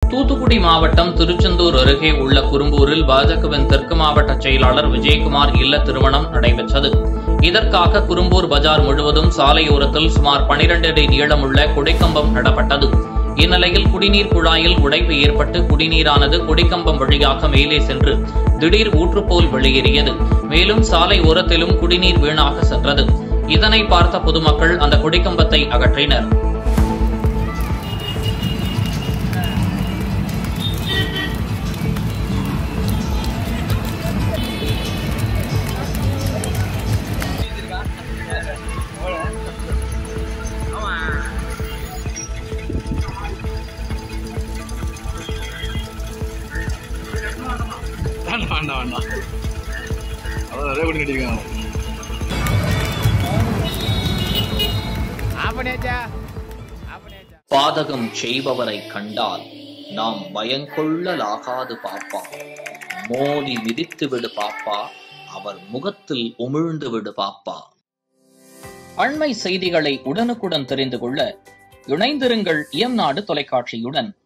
தூத்துக்குடி மாவட்டம் திருச்செந்தூர் அருகே உள்ள குறும்பூரில் பாஜகவின் தெற்கு மாவட்ட செயலாளர் விஜயகுமார் இல்ல திருமணம் நடைபெற்றது இதற்காக குறும்பூர் பஜார் முழுவதும் சாலையோரத்தில் சுமார் 12 அடி நீளமுள்ள கொடிக்கம்பம் நடப்பட்டது இந்நிலையில் குடிநீர் குழாயில் உடைப்பு ஏற்பட்டு குடிநீரானது கொடிக்கம்பம் வழியாக மேலே சென்று திடீர் ஊற்றுப்போல் வெளியேறியது மேலும் சாலை ஓரத்திலும் குடிநீர் வீணாக சென்றது இதனை பார்த்த பொதுமக்கள் அந்த கொடிக்கம்பத்தை அகற்றினர் வேண்டாம் வேண்டாம் வேண்டாம் அதான் நிறைய பண்ணி கட்டிருக்காங்க பாதகம் செய்பவரை கண்டால் நாம் பயங்கொள்ளலாகாது பாப்பா மோதி மிதித்து விடு பாப்பா அவர் முகத்தில் உமிழ்ந்து விடு பாப்பா அண்மை செய்திகளை உடனுக்குடன் தெரிந்து கொள்ள இணைந்திருங்கள் இயம்நாடு தொலைக்காட்சியுடன்